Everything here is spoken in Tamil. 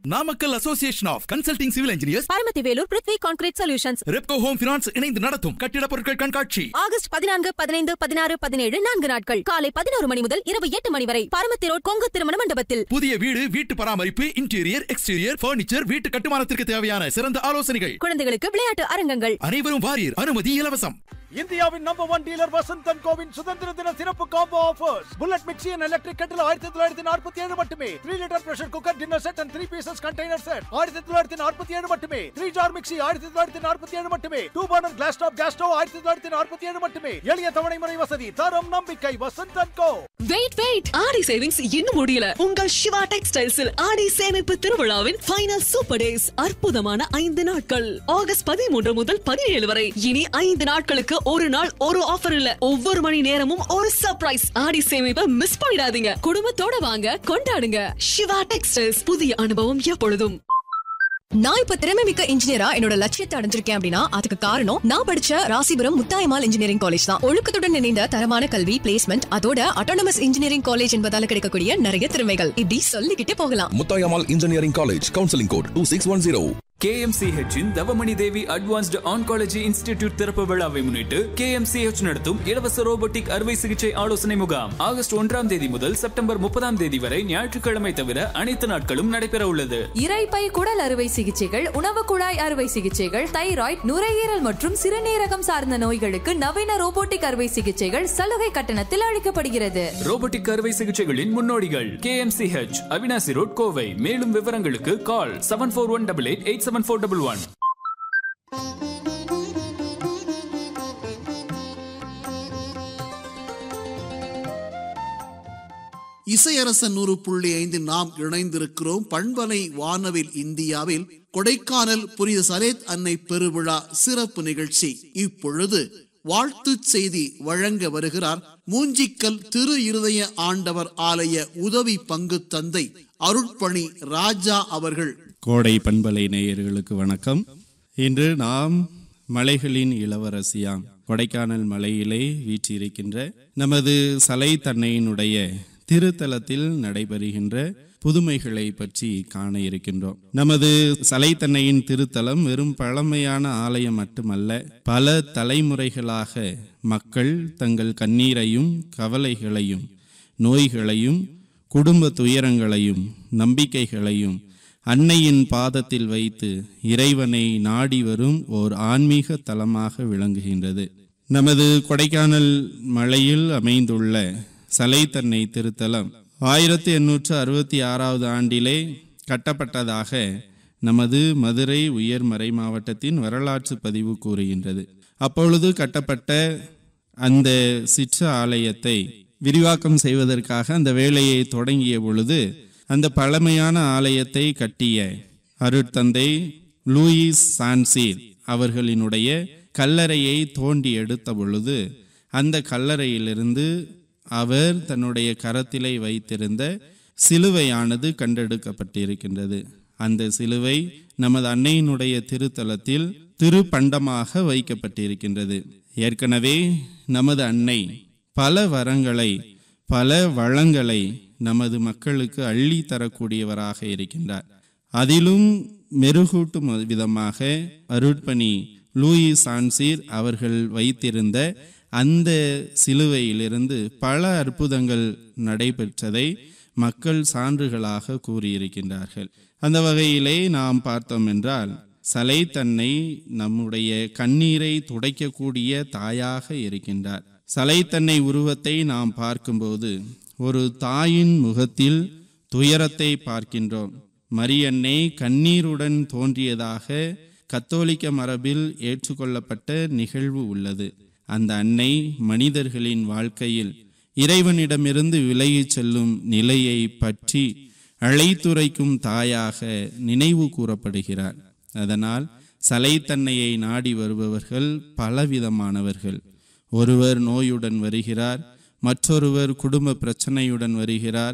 Namakkal association of consulting civil engineers Paramathi Velur Prithvi concrete solutions Repco home finance இணைந்து நடத்தும் கட்டிடப் பொருட்கள் கண்காட்சி ஆகஸ்ட் பதினான்கு பதினைந்து பதினாறு பதினேழு நான்கு நாட்கள் காலை பதினோரு மணி முதல் இரவு எட்டு மணி வரை பரமத்தி ரோட் கொங்கு திருமண மண்டபத்தில் புதிய வீடு வீட்டு பராமரிப்பு இன்டீரியர் எக்ஸ்டீரியர் பர்னிச்சர் வீட்டு கட்டுமானத்திற்கு தேவையான சிறந்த ஆலோசனைகள் குழந்தைகளுக்கு விளையாட்டு அரங்கங்கள் அனைவரும் வாரியர் அனுமதி இலவசம் இந்தியாவின் நம்பர் ஒன் டீலர் வசந்தன் கோவின் சுதந்திர தின சிறப்பு combo offers bullet mixie and electric kettle ஆயிரத்தி தொள்ளாயிரத்தி நாற்பத்தி ஏழு மட்டுமே three litre pressure cooker dinner set and three pieces container set ஆயிரத்தி தொள்ளாயிரத்தி நாற்பத்தி ஏழு மட்டுமே த்ரீ ஜார் மிக்சி ஆயிரத்தி தொள்ளாயிரத்தி நாற்பத்தி ஏழு மட்டுமே two burner glass top gas stove ஆயிரத்தி தொள்ளாயிரத்தி நாற்பத்தி ஏழு மட்டுமே எளிய தவணை முறை வசதி தரம் நம்பிக்கை Vasanthan co wait wait Aadi savings இன்னும் முடியல உங்கள் சிவா டெக்ஸ்டைல்ஸில் ஆடி சேமிப்பு திருவிழாவின் ஃபைனல் சூப்பர் டேஸ் அற்புதமான ஐந்து நாட்கள் ஆகஸ்ட் பதிமூன்று முதல் பதினேழு வரை இனி ஐந்து நாட்களுக்கு ஒரு நாள் ஒரு ஆஃபர் இல்ல ஒவ்வொரு மணி நேரமும் ஒரு சர்ப்ரைஸ் ஆடி சேமிப்பை மிஸ் பண்ணிடாதீங்க குடும்பத்தோட வாங்க கொண்டாடுங்க சிவா டெக்ஸ்டைல்ஸ் புதிய அனுபவம் எப்பொழுதும் நான் இப்ப திறமை மிக்க இன்ஜினியரா என்னோட லட்சியத்தை அடைஞ்சிருக்கேன் அப்படின்னா அதுக்கு காரணம் நான் படிச்ச ராசிபுரம் முத்தாயமால் இன்ஜினியரிங் காலேஜ் தான் ஒழுக்கத்துடன் இணைந்த தரமான கல்வி பிளேஸ்மெண்ட் அதோட அட்டானமஸ் இன்ஜினியரிங் காலேஜ் என்பதால கிடைக்கக்கூடிய நிறைய திறமைகள் இப்படி சொல்லிக்கிட்டே போகலாம் Muthayammal engineering college counselling code two six one zero KMCH இன் Thavamani Devi advanced oncology institute திறப்பு விழாவை முன்னிட்டு KMCH நடத்தும் இலவச ரோபோட்டிக் அறுவை சிகிச்சை ஆலோசனை முகாம் ஆகஸ்ட் ஒன்றாம் தேதி முதல் செப்டம்பர் முப்பதாம் தேதி வரை ஞாயிற்றுக்கிழமை தவிர அனைத்து நாட்களும் நடைபெற உள்ளது இரைப்பை குடல் அறுவை சிகிச்சைகள் உணவு குழாய் அறுவை சிகிச்சைகள் தைராய்டு நுரையீரல் மற்றும் சிறுநீரகம் சார்ந்த நோய்களுக்கு நவீன ரோபோட்டிக் அறுவை சிகிச்சைகள் சலுகை கட்டணத்தில் அளிக்கப்படுகிறது ரோபோட்டிக் அறுவை சிகிச்சைகளின் முன்னோடிகள் KMCH அவினாசி ரோட் கோவை மேலும் விவரங்களுக்கு call seven four one double eight eight seven four double one Isaiyarasan நூறு புள்ளி ஐந்து நாம் இணைந்திருக்கிறோம் பண்பலை வானவில் இந்தியாவில் கொடைக்கானல் புனித சலேத் அன்னை பெருவிழா சிறப்பு நிகழ்ச்சி இப்பொழுது வாழ்த்துச் செய்தி வழங்க வருகிறார் மூஞ்சிக்கல் திரு இருதய ஆண்டவர் ஆலய உதவி பங்கு தந்தை அருட்பணி ராஜா அவர்கள் கோடை பண்பலை நேயர்களுக்கு வணக்கம் இன்று நாம் மலைகளின் இளவரசியாம் கொடைக்கானல் மலையிலே வீற்றிருக்கின்ற நமது சலை தன்னையினுடைய திருத்தலத்தில் நடைபெறுகின்ற புதுமைகளை பற்றி காண இருக்கின்றோம் நமது சலைத்தன்னையின் திருத்தலம் வெறும் பழமையான ஆலயம் மட்டுமல்ல பல தலைமுறைகளாக மக்கள் தங்கள் கண்ணீரையும் கவலைகளையும் நோய்களையும் குடும்ப துயரங்களையும் நம்பிக்கைகளையும் அன்னையின் பாதத்தில் வைத்து இறைவனை நாடி வரும் ஓர் ஆன்மீக தலமாக விளங்குகின்றது நமது கொடைக்கானல் மலையில் அமைந்துள்ள சலைத்தன்னை திருத்தலம் ஆயிரத்தி எண்ணூற்று அறுபத்தி ஆறாவது ஆண்டிலே கட்டப்பட்டதாக நமது மதுரை உயர்மறை மாவட்டத்தின் வரலாற்று பதிவு கூறுகின்றது அப்பொழுது கட்டப்பட்ட அந்த சிற்ற ஆலயத்தை விரிவாக்கம் செய்வதற்காக அந்த வேலையை தொடங்கிய பொழுது அந்த பழமையான ஆலயத்தை கட்டிய அருட்தந்தை லூயிஸ் சான்சீர் அவர்களினுடைய கல்லறையை தோண்டி எடுத்த பொழுது அந்த கல்லறையிலிருந்து அவர் தன்னுடைய கரத்திலே வைத்திருந்த சிலுவையானது கண்டெடுக்கப்பட்டிருக்கின்றது அந்த சிலுவை நமது அன்னையினுடைய திருத்தலத்தில் திருப்பண்டமாக வைக்கப்பட்டிருக்கின்றது ஏற்கனவே நமது அன்னை பல வரங்களை பல வளங்களை நமது மக்களுக்கு அள்ளி தரக்கூடியவராக இருக்கின்றார் அதிலும் மெருகூட்டும் விதமாக அருட்பணி லூயி சான்சீர் அவர்கள் வைத்திருந்த அந்த சிலுவையிலிருந்து பல அற்புதங்கள் நடைபெற்றதை மக்கள் சான்றுகளாக கூறியிருக்கின்றார்கள் அந்த வகையிலே நாம் பார்த்தோம் என்றால் சலை தன்னை நம்முடைய கண்ணீரை துடைக்கக்கூடிய தாயாக இருக்கின்றார் சலை தன்னை உருவத்தை நாம் பார்க்கும்போது ஒரு தாயின் முகத்தில் துயரத்தை பார்க்கின்றோம் மரியன்னை கண்ணீருடன் தோன்றியதாக கத்தோலிக்க மரபில் ஏற்றுக்கொள்ளப்பட்ட நிகழ்வு உள்ளது அந்த அன்னை மனிதர்களின் வாழ்க்கையில் இறைவனிடமிருந்து விலகிச் செல்லும் நிலையை பற்றி அழைத்துரைக்கும் தாயாக நினைவு கூறப்படுகிறார் அதனால் சலைத்தன்னையை நாடி வருபவர்கள் பலவிதமானவர்கள் ஒருவர் நோயுடன் வருகிறார் மற்றொருவர் குடும்ப பிரச்சனையுடன் வருகிறார்